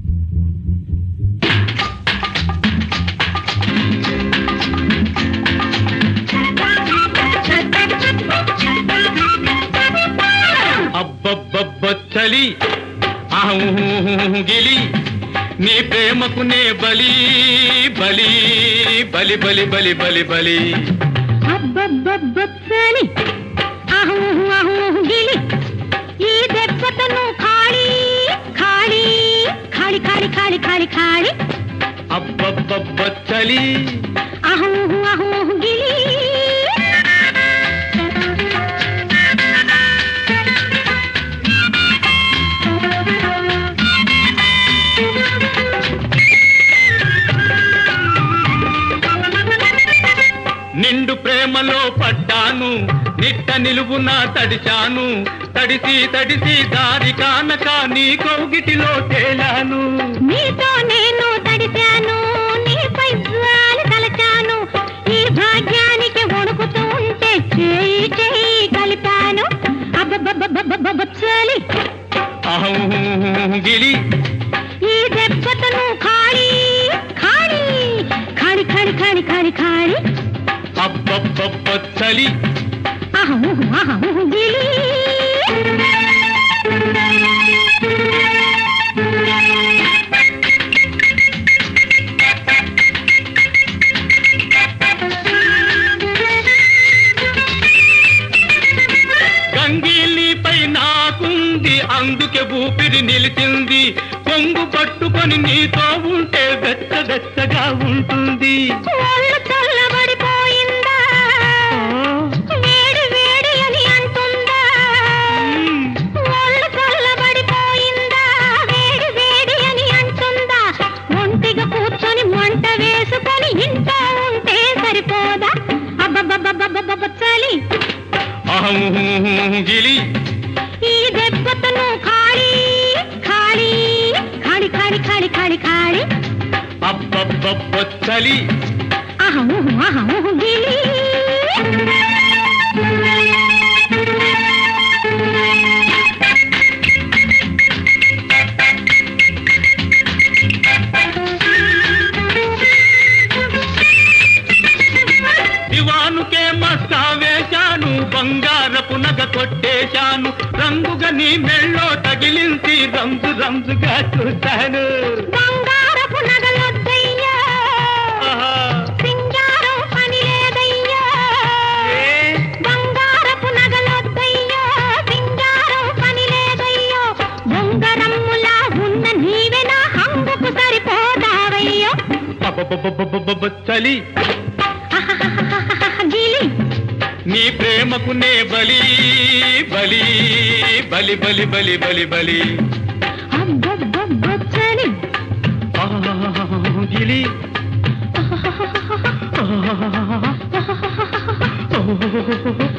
అబ్బబ్బబ్బ చలి గిలి నీ ప్రేమకు నే బలి బలి బలి బలి బలి బలి బలి అబ్బబ్బబ్బచ్చని అహు అహు గిలి ఈ దెబ్బతను ఖాళీ ఖాళీ ఖాళీ ఖాళీ ఖాళీ ఖాళీ ఖాళీ అబ్బబ్బబ్బ చలి అహు అహు గిలి నిండు ప్రేమలో పడ్డాను నిట్ట నిలువున తడిచాను తడిసి తడిసి దారి కానక నీ కౌగిటిలో తేలాను నీతో నేను తడిశాను నీపై జాలి తలచాను ఈ భాగ్యానికి వణుకుతూ ఉంటే చేయి చేయి కలిపాను అబ్బబ్బబ్బబ్బబ్బచ్చలి అహం గిలి ఈ దెబ్బతను ఖాళీ ఖాళీ ఖాళీ ఖాళీ ఖాళీ ఖాళీ ఖాళీ అబ్బబ్బబ్బ చలి అహము అహము గిలి గంగిలిపై నాకుంది అందుకే ఊపిరి నిలిచింది కొంగు పట్టుకొని నీతో ఉంటే వెచ్చ వెచ్చగా ఉంటుంది ఒళ్ళు చల్లబడిపోయిందా వేడి వేడి అని అంటుందా ఒళ్ళు చల్లబడిపోయిందా వేడి వేడి అని అంటుందా ఒంటిగా కూర్చొని మంట వేసుకొని ఇంట్లో ఉంటే సరిపోదా అబ్బబ్బబ్బబ్బబ్బబ్బ చలి అహం గిలి ఈ దెబ్బతను ఖాళీ ఖాళీ ఖాళీ ఖాళీ ఖాళీ ఖాళీ ఖాళీ అబ్బబ్బబ్బ చలి అహము అహము గిలి దివానుకే మస్కా వేశాను బంగారపు నగ కొట్టేశాను రంగుగా నీ మెళ్ళో తగిలించి రంజు రంజుగా చూశాను బంగారపు నగలొద్దయ్యా ఆహా. సింగారం పని లేదయ్యా ఏ? బంగారపు నగలొద్దయ్యా సింగారం పని లేదయ్యో బొంగరమ్ములా ఉన్న నీవే నా హంగుకు సరిపోదావయ్యో అబ్బబ్బబ్బబ్బబ్బబ్బ చలి అహహహహహహ గిలి నీ ప్రేమకు నే బలి బలి బలి బలి బలి బలి బలి అబ్బబ్బబ్బచ్చని ఆహ్, గిలి ఆహ్,